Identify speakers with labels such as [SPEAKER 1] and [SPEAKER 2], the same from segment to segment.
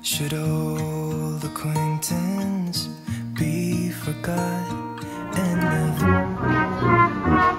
[SPEAKER 1] Should old acquaintance be forgot and never?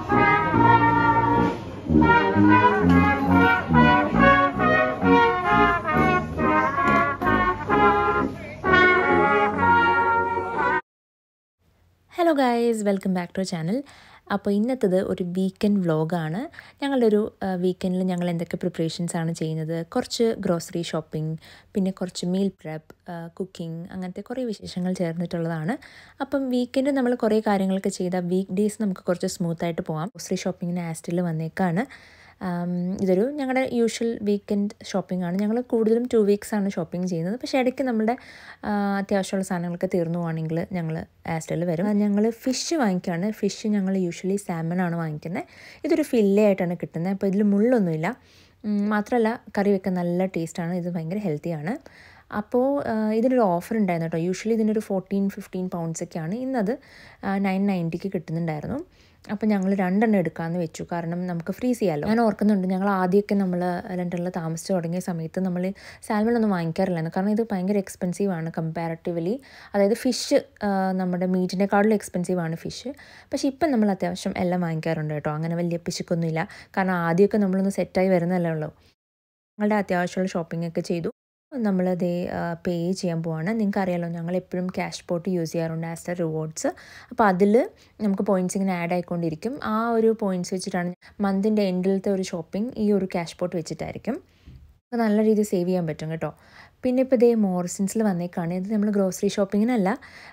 [SPEAKER 2] Hello guys welcome back to channel അപ്പോൾ ഇന്നത്തത് ഒരു weekend വ്ളോഗാണ് ഞങ്ങളുടെ ഒരു വീക്കെൻഡിൽ ഞങ്ങൾ എന്തൊക്കെ പ്രിപ്പറേഷൻസ് ആണ് ചെയ്യുന്നത് കുറച്ച് ഗ്രോസറി ഷോപ്പിംഗ് പിന്നെ കുറച്ച് മീൽ പ്രെപ്പ് കുക്കിംഗ് അങ്ങനത്തെ കുറേ വിശേഷങ്ങൾ ചേർന്നിട്ടുള്ളതാണ് അപ്പം വീക്കെൻഡ് നമ്മൾ കുറേ കാര്യങ്ങളൊക്കെ ചെയ്താൽ വീക്ക് ഡേയ്സ് നമുക്ക് കുറച്ച് സ്മൂത്തായിട്ട് പോകാം ഗ്രോസറി ഷോപ്പിങ്ങിന് ആസ്റ്റിൽ വന്നേക്കാണ് ആം, ഇതൊരു ഞങ്ങളുടെ യൂഷ്വൽ വീക്കെൻഡ് ഷോപ്പിംഗ് ആണ് ഞങ്ങൾ കൂടുതലും ടു വീക്സ് ആണ് ഷോപ്പിംഗ് ചെയ്യുന്നത് പക്ഷേ ഇടയ്ക്ക് നമ്മുടെ ആ, അത്യാവശ്യമുള്ള സാധനങ്ങളൊക്കെ തീർന്നു പോവാണെങ്കിൽ ഞങ്ങൾ ആസ്റ്റലിൽ വരും ഞങ്ങൾ ഫിഷ് വാങ്ങിക്കുകയാണ് ഫിഷ് ഞങ്ങൾ യൂഷ്വലി സാമൺ ആണ് വാങ്ങിക്കുന്നത് ഇതൊരു ഫില്ലേ ആയിട്ടാണ് കിട്ടുന്നത് അപ്പോൾ ഇതിൽ മുള്ളൊന്നുമില്ല ഉം, മാത്രമല്ല കറി വെക്കാൻ നല്ല ടേസ്റ്റാണ് ഇത് ഭയങ്കര ഹെൽത്തിയാണ് അപ്പോൾ ആ, ഇതിനൊരു ഓഫർ ഉണ്ടായിരുന്നു കേട്ടോ യൂഷ്വലി ഇതിനൊരു ഫോർട്ടീൻ ഫിഫ്റ്റീൻ പൗണ്ട്സൊക്കെയാണ് ഇന്നത് നയൻ നയൻറ്റിക്ക് കിട്ടുന്നുണ്ടായിരുന്നു അപ്പോൾ ഞങ്ങൾ രണ്ടെണ്ണം എടുക്കാമെന്ന് വെച്ചു കാരണം നമുക്ക് ഫ്രീസ് ചെയ്യാമല്ലോ ഞാൻ ഓർക്കുന്നുണ്ട് ഞങ്ങൾ ആദ്യമൊക്കെ നമ്മൾ ലണ്ടനിൽ താമസിച്ച് തുടങ്ങിയ സമയത്ത് നമ്മൾ സാൽമൺ ഒന്നും വാങ്ങിക്കാറില്ലായിരുന്നു കാരണം ഇത് ഭയങ്കര എക്സ്പെൻസീവ് ആണ് കമ്പാരറ്റീവ്ലി അതായത് ഫിഷ് നമ്മുടെ മീറ്റിനെക്കാളും എക്സ്പെൻസീവ് ആണ് ഫിഷ് പക്ഷേ ഇപ്പം നമ്മൾ അത്യാവശ്യം എല്ലാം വാങ്ങിക്കാറുണ്ട് കേട്ടോ അങ്ങനെ വലിയ പിശുക്കൊന്നുമില്ല കാരണം ആദ്യമൊക്കെ നമ്മളൊന്ന് സെറ്റായി വരുന്നതല്ലേ ഉള്ളൂ ഞങ്ങളുടെ അത്യാവശ്യമുള്ള ഷോപ്പിംഗ് ഒക്കെ ചെയ്തു നമ്മളത് പേ ചെയ്യാൻ പോവാണ് നിങ്ങൾക്ക് അറിയാലോ ഞങ്ങൾ എപ്പോഴും ക്യാഷ് പോട്ട് യൂസ് ചെയ്യാറുണ്ട് ആസ് എ റിവാർഡ്സ് അപ്പോൾ അതിൽ നമുക്ക് പോയിൻറ്റ്സ് ഇങ്ങനെ ആഡ് ആയിക്കൊണ്ടിരിക്കും ആ ഒരു പോയിൻറ്റ്സ് വെച്ചിട്ടാണ് മന്തിൻ്റെ എൻഡിലത്തെ ഒരു ഷോപ്പിംഗ് ഈ ഒരു ക്യാഷ് പോട്ട് വെച്ചിട്ടായിരിക്കും അപ്പോൾ നല്ല രീതിയിൽ സേവ് ചെയ്യാൻ പറ്റും കേട്ടോ പിന്നെ ഇപ്പോൾ ഇതേ മോറിസിൻസിൽ വന്നേക്കാണ് ഇത് നമ്മൾ ഗ്രോസറി ഷോപ്പിങ്ങിനല്ല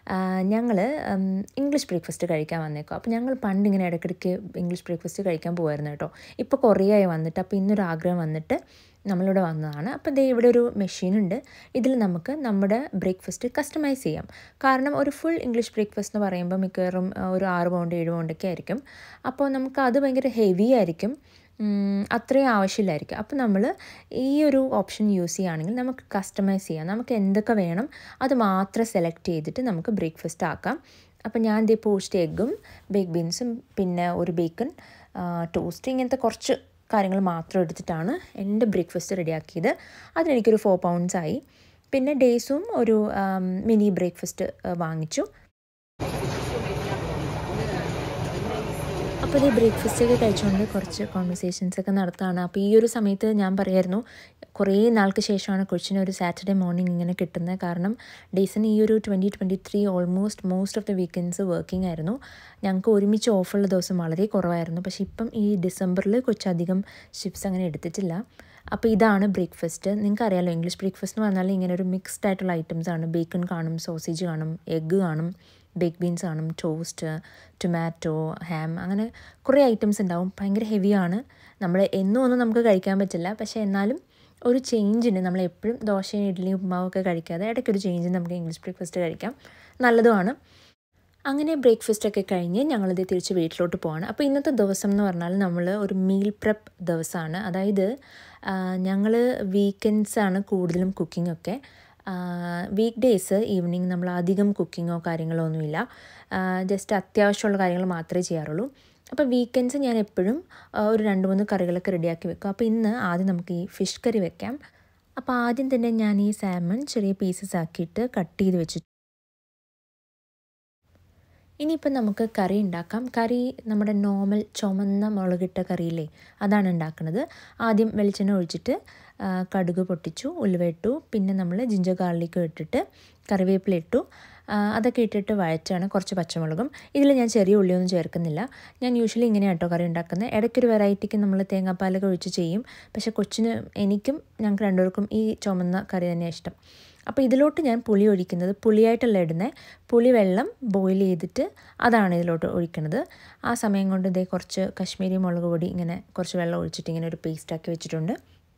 [SPEAKER 2] ഞങ്ങൾ ഇംഗ്ലീഷ് ബ്രേക്ക്ഫാസ്റ്റ് കഴിക്കാൻ വന്നേക്കും അപ്പോൾ ഞങ്ങൾ പണ്ട് ഇങ്ങനെ ഇടയ്ക്കിടയ്ക്ക് ഇംഗ്ലീഷ് ബ്രേക്ക്ഫാസ്റ്റ് കഴിക്കാൻ പോകുമായിരുന്നു കേട്ടോ ഇപ്പോൾ കുറേ ആയി വന്നിട്ട് അപ്പോൾ ഇന്നൊരു ആഗ്രഹം വന്നിട്ട് നമ്മളിവിടെ വന്നതാണ് അപ്പോൾ ദേ ഇവിടെ ഒരു മെഷീൻ ഉണ്ട് ഇതിൽ നമുക്ക് നമ്മുടെ ബ്രേക്ക്ഫാസ്റ്റ് കസ്റ്റമൈസ് ചെയ്യാം കാരണം ഒരു ഫുൾ ഇംഗ്ലീഷ് ബ്രേക്ക്ഫാസ്റ്റ് എന്ന് പറയുമ്പോൾ മിക്കവാറും ആ, ഒരു ആറ് പൗണ്ട് ഏഴ് പൗണ്ടൊക്കെ ആയിരിക്കും അപ്പോൾ നമുക്ക് അത് ഭയങ്കര ഹെവി ആയിരിക്കും ഉം, അത്രയും ആവശ്യമില്ലായിരിക്കും അപ്പോൾ നമ്മൾ ഈ ഒരു ഓപ്ഷൻ യൂസ് ചെയ്യുകയാണെങ്കിൽ നമുക്ക് കസ്റ്റമൈസ് ചെയ്യാം നമുക്ക് എന്തൊക്കെ വേണം അത് മാത്രം സെലക്ട് ചെയ്തിട്ട് നമുക്ക് ബ്രേക്ക്ഫാസ്റ്റ് ആക്കാം അപ്പോൾ ഞാൻ ദേ പോസ്റ്റ് എഗ്ഗും ബേക്ക് ബീൻസും പിന്നെ ഒരു ബേക്കൺ ടോസ്റ്റ് ഇങ്ങനത്തെ കുറച്ച് കാര്യങ്ങൾ മാത്രം എടുത്തിട്ടാണ് എൻ്റെ ബ്രേക്ക്ഫാസ്റ്റ് റെഡിയാക്കിയത് അതിനെനിക്കൊരു ഫോർ പൗണ്ട്സ് ആയി പിന്നെ ഡേയ്സും ഒരു മിനി ബ്രേക്ക്ഫാസ്റ്റ് വാങ്ങിച്ചു അപ്പോൾ ഈ ബ്രേക്ക്ഫാസ്റ്റ് ഒക്കെ കഴിച്ചുകൊണ്ട് കുറച്ച് കോൺവെർസേഷൻസ് ഒക്കെ നടത്താണ് അപ്പോൾ ഈ ഒരു സമയത്ത് ഞാൻ പറയായിരുന്നു കുറേ നാൾക്ക് ശേഷമാണ് കൊച്ചിന് ഒരു സാറ്റർഡേ മോർണിംഗ് ഇങ്ങനെ കിട്ടുന്നത് കാരണം ഡേയ്സിന് ഈ ഒരു twenty twenty three almost most of the weekends working ആയിരുന്നു ഞങ്ങൾക്ക് ഒരുമിച്ച് ഓഫുള്ള ദിവസം വളരെ കുറവായിരുന്നു പക്ഷേ ഇപ്പം ഈ ഡിസംബറിൽ കൊച്ചധികം ഷിപ്സ് അങ്ങനെ എടുത്തിട്ടില്ല അപ്പോൾ ഇതാണ് ബ്രേക്ക്ഫാസ്റ്റ് നിങ്ങൾക്ക് അറിയാലോ ഇംഗ്ലീഷ് ബ്രേക്ക്ഫാസ്റ്റ് എന്ന് പറഞ്ഞാൽ ഇങ്ങനെ ഒരു മിക്സ്ഡ് ആയിട്ടുള്ള ഐറ്റംസ് ആണ് ബേക്കൺ കാണും സോസേജ് കാണും എഗ്ഗ് കാണും ബേക്ക് ബീൻസ് കാണും ടോസ്റ്റ് ടൊമാറ്റോ ഹാം അങ്ങനെ കുറേ ഐറ്റംസ് ഉണ്ടാവും ഭയങ്കര ഹെവിയാണ് നമ്മൾ എന്നും ഒന്നും നമുക്ക് കഴിക്കാൻ പറ്റില്ല പക്ഷേ എന്നാലും ഒരു ചേഞ്ചിന് നമ്മൾ എപ്പോഴും ദോശയും ഇഡ്ഡലിയും ഉപ്മാവൊക്കെ കഴിക്കാതെ ഇടയ്ക്കൊരു ചേഞ്ചിന് നമുക്ക് ഇംഗ്ലീഷ് ബ്രേക്ക്ഫാസ്റ്റ് കഴിക്കാം നല്ലതുമാണ് അങ്ങനെ ബ്രേക്ക്ഫാസ്റ്റ് ഒക്കെ കഴിഞ്ഞ് ഞങ്ങളിത് തിരിച്ച് വീട്ടിലോട്ട് പോവാണ് അപ്പോൾ ഇന്നത്തെ ദിവസം എന്ന് പറഞ്ഞാൽ നമ്മൾ ഒരു മീൽ പ്രപ്പ് ദിവസമാണ് അതായത് ഞങ്ങൾ വീക്കെൻഡ്സ് ആണ് കൂടുതലും കുക്കിംഗ് ഒക്കെ വീക്ക് ഡേയ്സ് ഈവനിങ് നമ്മൾ അധികം കുക്കിങ്ങോ കാര്യങ്ങളോ ഒന്നുമില്ല ജസ്റ്റ് അത്യാവശ്യമുള്ള കാര്യങ്ങൾ മാത്രമേ ചെയ്യാറുള്ളൂ അപ്പോൾ വീക്കെൻഡ്സ് ഞാൻ എപ്പോഴും ആ, ഒരു രണ്ട് മൂന്ന് കറികളൊക്കെ റെഡിയാക്കി വെക്കും അപ്പോൾ ഇന്ന് ആദ്യം നമുക്ക് ഈ ഫിഷ് കറി വെക്കാം അപ്പോൾ ആദ്യം തന്നെ ഞാൻ ഈ സാമൺ ചെറിയ പീസസ് ആക്കിയിട്ട് കട്ട് ചെയ്ത് വെച്ചു ഇനിയിപ്പം നമുക്ക് കറി ഉണ്ടാക്കാം കറി നമ്മുടെ നോർമൽ ചുമന്ന മുളകിട്ട കറിയില്ലേ അതാണ് ഉണ്ടാക്കുന്നത് ആദ്യം വെളിച്ചെണ്ണ ഒഴിച്ചിട്ട് ആ, കടുക് പൊട്ടിച്ചു ഉലുവ ഇട്ടു പിന്നെ നമ്മൾ ജിഞ്ചർ ഗാർലിക്ക് ഇട്ടിട്ട് കറിവേപ്പില ഇട്ടു ആ, അതൊക്കെ ഇട്ടിട്ട് വഴറ്റാണ് കുറച്ച് പച്ചമുളകും ഇതിൽ ഞാൻ ചെറിയ ഉള്ളിയൊന്നും ചേർക്കുന്നില്ല ഞാൻ യൂഷ്വലി ഇങ്ങനെയാണ് കേട്ടോ കറി ഉണ്ടാക്കുന്നത് ഇടയ്ക്കൊരു വെറൈറ്റിക്ക് നമ്മൾ തേങ്ങാപ്പാലൊക്കെ ഒഴിച്ച് ചെയ്യും പക്ഷേ കൊച്ചിന് എനിക്കും ഞങ്ങൾക്ക് രണ്ടുപേർക്കും ഈ ചുമന്ന കറി തന്നെയാണ് ഇഷ്ടം അപ്പോൾ ഇതിലോട്ട് ഞാൻ പുളി ഒഴിക്കുന്നത് പുളിയായിട്ടല്ല ഇടുന്നത് പുളി വെള്ളം ബോയിൽ ചെയ്തിട്ട് അതാണ് ഇതിലോട്ട് ഒഴിക്കുന്നത് ആ സമയം കൊണ്ട് ഇതേ കുറച്ച് കശ്മീരി മുളക് പൊടി ഇങ്ങനെ കുറച്ച് വെള്ളം ഒഴിച്ചിട്ട് ഇങ്ങനെ ഒരു പേസ്റ്റാക്കി വെച്ചിട്ടുണ്ട്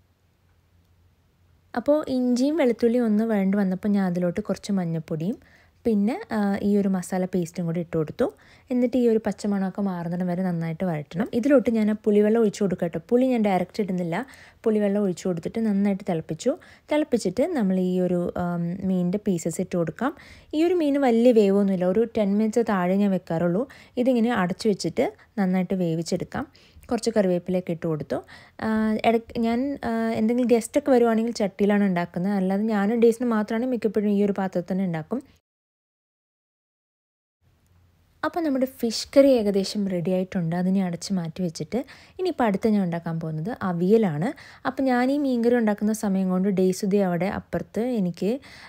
[SPEAKER 2] അപ്പോൾ ഇഞ്ചിയും വെളുത്തുള്ളിയും ഒന്ന് വഴണ്ട് വന്നപ്പോൾ ഞാൻ അതിലോട്ട് കുറച്ച് മഞ്ഞൾപ്പൊടിയും പിന്നെ ആ, ഈ ഒരു മസാല പേസ്റ്റും കൂടി ഇട്ട് കൊടുത്തു എന്നിട്ട് ഈ ഒരു പച്ചമണമൊക്കെ മാറുന്നിടം വരെ നന്നായിട്ട് വഴറ്റണം ഇതിലോട്ട് ഞാൻ ആ പുളിവെള്ളം ഒഴിച്ചു കൊടുക്കാം കേട്ടോ പുളി ഞാൻ ഡയറക്റ്റ് ഇടുന്നില്ല പുളിവെള്ളം ഒഴിച്ചു കൊടുത്തിട്ട് നന്നായിട്ട് തിളപ്പിച്ചു തിളപ്പിച്ചിട്ട് നമ്മൾ ഈ ഒരു ആം, മീനിൻ്റെ പീസസ് ഇട്ട് കൊടുക്കാം ഈ ഒരു മീൻ വലിയ വേവൊന്നുമില്ല ഒരു ടെൻ മിനിറ്റ്സ് താഴെ ഞാൻ വെക്കാറുള്ളൂ ഇതിങ്ങനെ അടച്ചു വെച്ചിട്ട് നന്നായിട്ട് വേവിച്ചെടുക്കാം കുറച്ച് കറിവേപ്പിലയൊക്കെ ഇട്ട് കൊടുത്തു ഇടയ്ക്ക് ഞാൻ എന്തെങ്കിലും ഗസ്റ്റൊക്കെ വരുവാണെങ്കിൽ ചട്ടിയിലാണ് ഉണ്ടാക്കുന്നത് അല്ലാതെ ഞാനും ഡേയ്സിന് മാത്രമാണ് മിക്കപ്പോഴും ഈ ഒരു പാത്രത്തിൽ തന്നെ ഉണ്ടാക്കും അപ്പോൾ നമ്മുടെ ഫിഷ് കറി ഏകദേശം റെഡി ആയിട്ടുണ്ട് അതിനെ അടച്ച് മാറ്റി വെച്ചിട്ട് ഇനിയിപ്പോൾ അടുത്ത ഞാൻ ഉണ്ടാക്കാൻ പോകുന്നത് അവിയലാണ് അപ്പോൾ ഞാൻ ഈ മീൻകറി ഉണ്ടാക്കുന്ന സമയം കൊണ്ട് ഡേയ്സുദി അവിടെ അപ്പുറത്ത് എനിക്ക്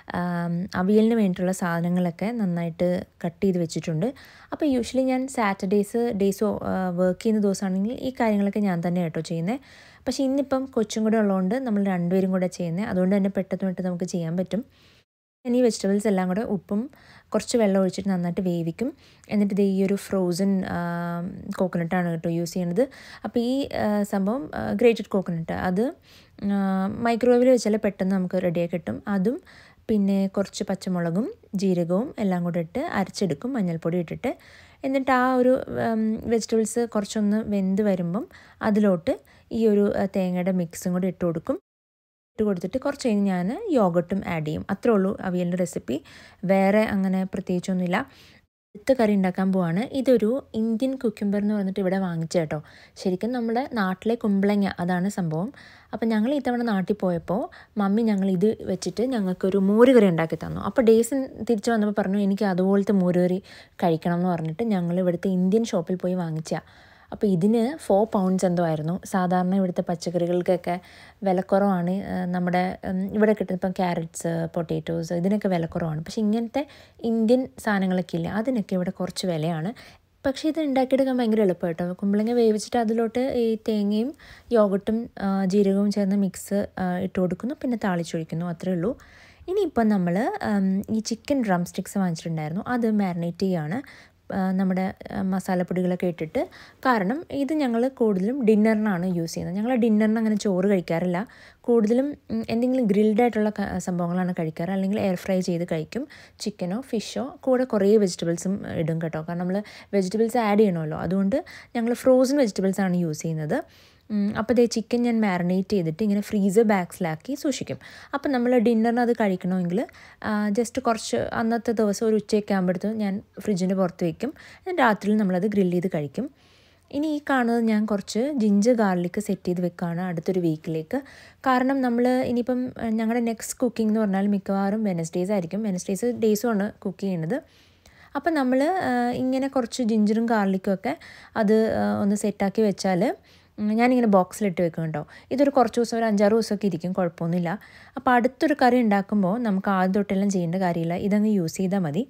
[SPEAKER 2] അവിയലിന് വേണ്ടിയിട്ടുള്ള സാധനങ്ങളൊക്കെ നന്നായിട്ട് കട്ട് ചെയ്ത് വെച്ചിട്ടുണ്ട് അപ്പോൾ യൂഷ്വലി ഞാൻ സാറ്റർഡേയ്സ് ഡേയ്സ് വർക്ക് ചെയ്യുന്ന ദിവസമാണെങ്കിൽ ഈ കാര്യങ്ങളൊക്കെ ഞാൻ തന്നെ കേട്ടോ ചെയ്യുന്നത് പക്ഷേ ഇന്നിപ്പം കൊച്ചും കൂടെ ഉള്ളതുകൊണ്ട് നമ്മൾ രണ്ടുപേരും കൂടെ ചെയ്യുന്നത് അതുകൊണ്ട് തന്നെ പെട്ടെന്ന് പെട്ടെന്ന് നമുക്ക് ചെയ്യാൻ പറ്റും ഞാൻ ഈ വെജിറ്റബിൾസ് എല്ലാം കൂടെ ഉപ്പും കുറച്ച് വെള്ളം ഒഴിച്ചിട്ട് നന്നായിട്ട് വേവിക്കും എന്നിട്ട് ഇത് ഈ ഒരു ഫ്രോസൺ കോക്കനട്ടാണ് കേട്ടോ യൂസ് ചെയ്യുന്നത് അപ്പോൾ ഈ സംഭവം ഗ്രേറ്റഡ് കോക്കനട്ട് അത് മൈക്രോവേവിൽ വെച്ചാൽ പെട്ടെന്ന് നമുക്ക് റെഡിയായി കിട്ടും അതും പിന്നെ കുറച്ച് പച്ചമുളകും ജീരകവും എല്ലാം കൂടെ ഇട്ട് അരച്ചെടുക്കും മഞ്ഞൾപ്പൊടി ഇട്ടിട്ട് എന്നിട്ട് ആ ഒരു വെജിറ്റബിൾസ് കുറച്ചൊന്ന് വെന്ത് വരുമ്പം അതിലോട്ട് ഈ ഒരു തേങ്ങയുടെ മിക്സും കൂടി ഇട്ട് കൊടുക്കും ഇട്ട് കൊടുത്തിട്ട് കുറച്ച് കഴിഞ്ഞ് ഞാൻ യോഗട്ടും ആഡ് ചെയ്യും അത്രേ ഉള്ളൂ അവിയലിൻ്റെ റെസിപ്പി വേറെ അങ്ങനെ പ്രത്യേകിച്ചൊന്നുമില്ല അടുത്ത കറി ഉണ്ടാക്കാൻ പോവാണ് ഇതൊരു ഇന്ത്യൻ കുക്കുംബർ എന്ന് പറഞ്ഞിട്ട് ഇവിടെ വാങ്ങിച്ച കേട്ടോ ശരിക്കും നമ്മുടെ നാട്ടിലെ കുമ്പളങ്ങ അതാണ് സംഭവം അപ്പോൾ ഞങ്ങൾ ഇത്തവണ നാട്ടിൽ പോയപ്പോൾ മമ്മി ഞങ്ങൾ ഇത് വെച്ചിട്ട് ഞങ്ങൾക്കൊരു മോരുകറി ഉണ്ടാക്കി തന്നു അപ്പോൾ ഡേയ്സ് തിരിച്ച് വന്നപ്പോൾ പറഞ്ഞു എനിക്ക് അതുപോലത്തെ മോരുകറി കഴിക്കണം എന്ന് പറഞ്ഞിട്ട് ഞങ്ങൾ ഇവിടുത്തെ ഇന്ത്യൻ ഷോപ്പിൽ പോയി വാങ്ങിച്ച അപ്പോൾ ഇതിന് ഫോർ പൗണ്ട്സ് എന്തോ ആയിരുന്നു സാധാരണ ഇവിടുത്തെ പച്ചക്കറികൾക്കൊക്കെ വിലക്കുറവാണ് നമ്മുടെ ഇവിടെ കിട്ടുന്ന ഇപ്പം ക്യാരറ്റ്സ് പൊട്ടാറ്റോസ് ഇതിനൊക്കെ വിലക്കുറവാണ് പക്ഷേ ഇങ്ങനത്തെ ഇന്ത്യൻ സാധനങ്ങളൊക്കെ ഇല്ല അതിനൊക്കെ ഇവിടെ കുറച്ച് വിലയാണ് പക്ഷേ ഇത് ഉണ്ടാക്കിയെടുക്കാൻ ഭയങ്കര എളുപ്പം കേട്ടോ കുമ്പളങ്ങ വേവിച്ചിട്ട് അതിലോട്ട് ഈ തേങ്ങയും യോഗട്ടും ജീരകവും ചേർന്ന മിക്സ് ഇട്ട് കൊടുക്കുന്നു പിന്നെ താളിച്ചൊഴിക്കുന്നു അത്രേ ഉള്ളൂ ഇനിയിപ്പം നമ്മൾ ഈ ചിക്കൻ ഡ്രം സ്റ്റിക്സ് വാങ്ങിച്ചിട്ടുണ്ടായിരുന്നു അത് മാരിനേറ്റ് ചെയ്യുകയാണ് നമ്മുടെ മസാലപ്പൊടികളൊക്കെ ഇട്ടിട്ട് കാരണം ഇത് ഞങ്ങൾ കൂടുതലും ഡിന്നറിനാണ് യൂസ് ചെയ്യുന്നത് ഞങ്ങൾ ഡിന്നറിന് അങ്ങനെ ചോറ് കഴിക്കാറില്ല കൂടുതലും എന്തെങ്കിലും ഗ്രിൽഡ് ആയിട്ടുള്ള സംഭവങ്ങളാണ് കഴിക്കാറ് അല്ലെങ്കിൽ എയർ ഫ്രൈ ചെയ്ത് കഴിക്കും ചിക്കനോ ഫിഷോ കൂടെ കുറേ വെജിറ്റബിൾസും ഇടും കേട്ടോ കാരണം നമ്മൾ വെജിറ്റബിൾസ് ആഡ് ചെയ്യണമല്ലോ അതുകൊണ്ട് ഞങ്ങൾ ഫ്രോസൺ വെജിറ്റബിൾസ് ആണ് യൂസ് ചെയ്യുന്നത് അപ്പോൾ ഇതേ ചിക്കൻ ഞാൻ മാരിനേറ്റ് ചെയ്തിട്ട് ഇങ്ങനെ ഫ്രീസർ ബാഗ്സിലാക്കി സൂക്ഷിക്കും അപ്പം നമ്മൾ ഡിന്നറിന് അത് കഴിക്കണമെങ്കിൽ ജസ്റ്റ് കുറച്ച് അന്നത്തെ ദിവസം ഒരു ഉച്ചയൊക്കെ ആകുമ്പോഴത്ത് ഞാൻ ഫ്രിഡ്ജിൻ്റെ പുറത്ത് വയ്ക്കും രാത്രിയിൽ നമ്മളത് ഗ്രില്ല് ചെയ്ത് കഴിക്കും ഇനി ഈ കാണുന്നത് ഞാൻ കുറച്ച് ജിഞ്ചർ ഗാർലിക്ക് സെറ്റ് ചെയ്ത് വെക്കുകയാണ് അടുത്തൊരു വീക്കിലേക്ക് കാരണം നമ്മൾ ഇനിയിപ്പം ഞങ്ങളുടെ നെക്സ്റ്റ് കുക്കിംഗ് എന്ന് പറഞ്ഞാൽ മിക്കവാറും വെനസ്ഡേയ്സ് ആയിരിക്കും വെനസ്ഡേയ്സ് ഡേയ്സുമാണ് കുക്ക് ചെയ്യുന്നത് അപ്പം നമ്മൾ ഇങ്ങനെ കുറച്ച് ജിഞ്ചറും ഗാർലിക്കും ഒക്കെ അത് ഒന്ന് സെറ്റാക്കി വെച്ചാൽ ഞാനിങ്ങനെ ബോക്സിലിട്ട് വെക്കും കേട്ടോ ഇതൊരു കുറച്ച് ദിവസം ഒരു അഞ്ചാറ് ദിവസമൊക്കെ ഇരിക്കും കുഴപ്പമൊന്നുമില്ല അപ്പോൾ അടുത്തൊരു കറി ഉണ്ടാക്കുമ്പോൾ നമുക്ക് ആദ്യം തൊട്ടെല്ലാം ചെയ്യേണ്ട കാര്യമില്ല ഇതങ്ങ് യൂസ് ചെയ്താൽ മതി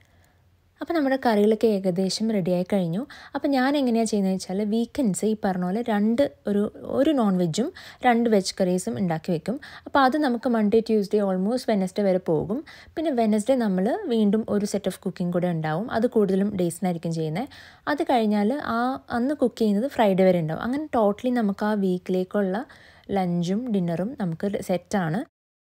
[SPEAKER 2] അപ്പോൾ നമ്മുടെ കറികളൊക്കെ ഏകദേശം റെഡിയായി കഴിഞ്ഞു അപ്പോൾ ഞാൻ എങ്ങനെയാണ് ചെയ്യുന്നത് വെച്ചാൽ വീക്കെൻഡ്സ് ഈ പറഞ്ഞ പോലെ രണ്ട് ഒരു ഒരു നോൺ വെജും രണ്ട് വെജ് കറീസും ഉണ്ടാക്കി വെക്കും അപ്പോൾ അത് നമുക്ക് മൺഡേ ട്യൂസ്ഡേ ഓൾമോസ്റ്റ് വെനസ്ഡേ വരെ പോകും പിന്നെ വെനസ്ഡേ നമ്മൾ വീണ്ടും ഒരു സെറ്റ് ഓഫ് കുക്കിംഗ് കൂടെ ഉണ്ടാവും അത് കൂടുതലും ഡേയ്സിനായിരിക്കും ചെയ്യുന്നത് അത് കഴിഞ്ഞാൽ ആ അന്ന് കുക്ക് ചെയ്യുന്നത് ഫ്രൈഡേ വരെ ഉണ്ടാവും അങ്ങനെ ടോട്ടലി നമുക്ക് ആ വീക്കിലേക്കുള്ള ലഞ്ചും ഡിന്നറും നമുക്ക് സെറ്റാണ്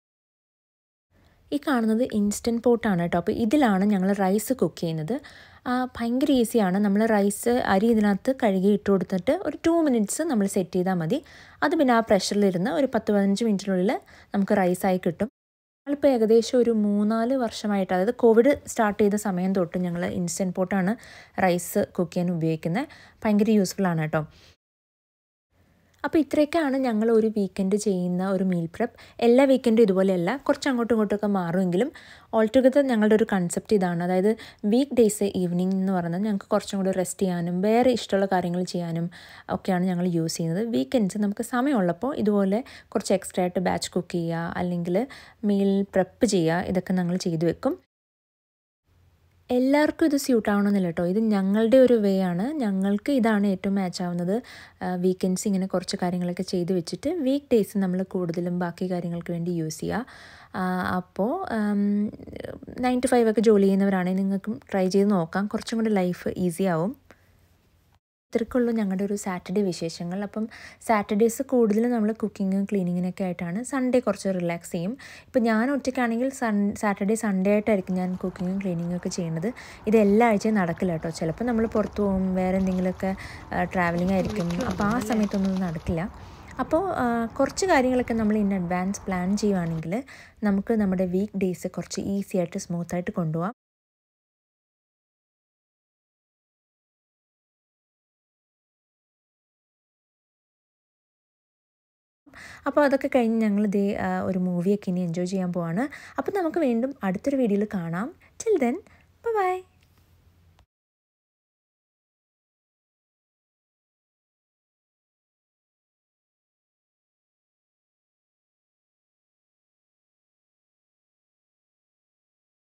[SPEAKER 2] ഈ കാണുന്നത് ഇൻസ്റ്റൻറ്റ് പോട്ടാണ് കേട്ടോ അപ്പോൾ ഇതിലാണ് ഞങ്ങൾ റൈസ് കുക്ക് ചെയ്യുന്നത് ഭയങ്കര ഈസിയാണ് നമ്മൾ റൈസ് അരി ഇതിനകത്ത് കഴുകി ഇട്ട് കൊടുത്തിട്ട് ഒരു ടു മിനിറ്റ്സ് നമ്മൾ സെറ്റ് ചെയ്താൽ മതി അത് പിന്നെ ആ പ്രഷറിലിരുന്ന് ഒരു പത്ത് പതിനഞ്ച് മിനിറ്റിനുള്ളിൽ നമുക്ക് റൈസായി കിട്ടും ഞങ്ങളിപ്പോൾ ഏകദേശം ഒരു മൂന്നാല് വർഷമായിട്ട് അതായത് കോവിഡ് സ്റ്റാർട്ട് ചെയ്ത സമയം തൊട്ട് ഞങ്ങൾ ഇൻസ്റ്റൻറ്റ് പോട്ടാണ് റൈസ് കുക്ക് ചെയ്യാൻ ഉപയോഗിക്കുന്നത് ഭയങ്കര യൂസ്ഫുൾ ആണ് കേട്ടോ അപ്പോൾ ഇത്രയൊക്കെയാണ് ഞങ്ങൾ ഒരു വീക്കെൻഡ് ചെയ്യുന്ന ഒരു മീൽ പ്രെപ്പ് എല്ലാ വീക്കെൻഡും ഇതുപോലെയല്ല കുറച്ച് അങ്ങോട്ടും ഇങ്ങോട്ടൊക്കെ മാറുമെങ്കിലും ഓൾ ടുഗദർ ഞങ്ങളുടെ ഒരു കൺസെപ്റ്റ് ഇതാണ് അതായത് വീക്ക് ഡേയ്സ് ഈവനിങ് എന്ന് പറയുന്നത് ഞങ്ങൾക്ക് കുറച്ചും കൂടി റെസ്റ്റ് ചെയ്യാനും വേറെ ഇഷ്ടമുള്ള കാര്യങ്ങൾ ചെയ്യാനും ഒക്കെയാണ് ഞങ്ങൾ യൂസ് ചെയ്യുന്നത് വീക്കെൻഡ്സ് നമുക്ക് സമയമുള്ളപ്പോൾ ഇതുപോലെ കുറച്ച് എക്സ്ട്രാ ആയിട്ട് ബാച്ച് കുക്ക് ചെയ്യുക അല്ലെങ്കിൽ മീൽ പ്രെപ്പ് ചെയ്യുക ഇതൊക്കെ ഞങ്ങൾ ചെയ്തു വെക്കും എല്ലാവർക്കും ഇത് സ്യൂട്ട് ആവണമെന്നില്ല കേട്ടോ ഇത് ഞങ്ങളുടെ ഒരു വേ ആണ് ഞങ്ങൾക്ക് ഇതാണ് ഏറ്റവും മാച്ച് ആവുന്നത് വീക്കെൻഡ്സ് ഇങ്ങനെ കുറച്ച് കാര്യങ്ങളൊക്കെ ചെയ്ത് വെച്ചിട്ട് വീക്ക് ഡേയ്സ് നമ്മൾ കൂടുതലും ബാക്കി കാര്യങ്ങൾക്ക് വേണ്ടി യൂസ് ചെയ്യുക അപ്പോൾ നയൻ ടു ഫൈവ് ഒക്കെ ജോലി ചെയ്യുന്നവരാണെങ്കിൽ നിങ്ങൾക്കും ട്രൈ ചെയ്ത് നോക്കാം കുറച്ചും കൂടി ലൈഫ് ഈസി ആവും ഇത്രക്കുള്ളൂ ഞങ്ങളുടെ ഒരു സാറ്റർഡേ വിശേഷങ്ങൾ അപ്പം സാറ്റർഡേയ്സ് കൂടുതലും നമ്മൾ കുക്കിങ്ങും ക്ലീനിങ്ങിനൊക്കെ ആയിട്ടാണ് സൺഡേ കുറച്ച് റിലാക്സ് ചെയ്യും ഇപ്പം ഞാൻ ഒറ്റയ്ക്കാണെങ്കിൽ സൺ സാറ്റർഡേ സൺഡേ ആയിട്ടായിരിക്കും ഞാൻ കുക്കിങ്ങും ക്ലീനിങ്ങും ഒക്കെ ചെയ്യുന്നത് ഇത് എല്ലാ ആഴ്ചയും നടക്കില്ല കേട്ടോ ചിലപ്പോൾ നമ്മൾ പുറത്ത് പോകും വേറെ എന്തെങ്കിലുമൊക്കെ ട്രാവലിംഗ് ആയിരിക്കും അപ്പോൾ ആ സമയത്തൊന്നും നടക്കില്ല അപ്പോൾ കുറച്ച് കാര്യങ്ങളൊക്കെ നമ്മൾ ഇൻ അഡ്വാൻസ് പ്ലാൻ ചെയ്യുവാണെങ്കിൽ നമുക്ക് നമ്മുടെ വീക്ക് ഡേയ്സ് കുറച്ച് ഈസി ആയിട്ട് സ്മൂത്തായിട്ട് കൊണ്ടുപോകാം അപ്പോൾ അതൊക്കെ കഴിഞ്ഞ് ഞങ്ങൾ ഇതേ ആ, ഒരു മൂവിയൊക്കെ ഇനി എൻജോയ് ചെയ്യാൻ പോവാണ് അപ്പോൾ നമുക്ക് വീണ്ടും അടുത്തൊരു വീഡിയോയിൽ കാണാം ടിൽ ദെൻ ബൈ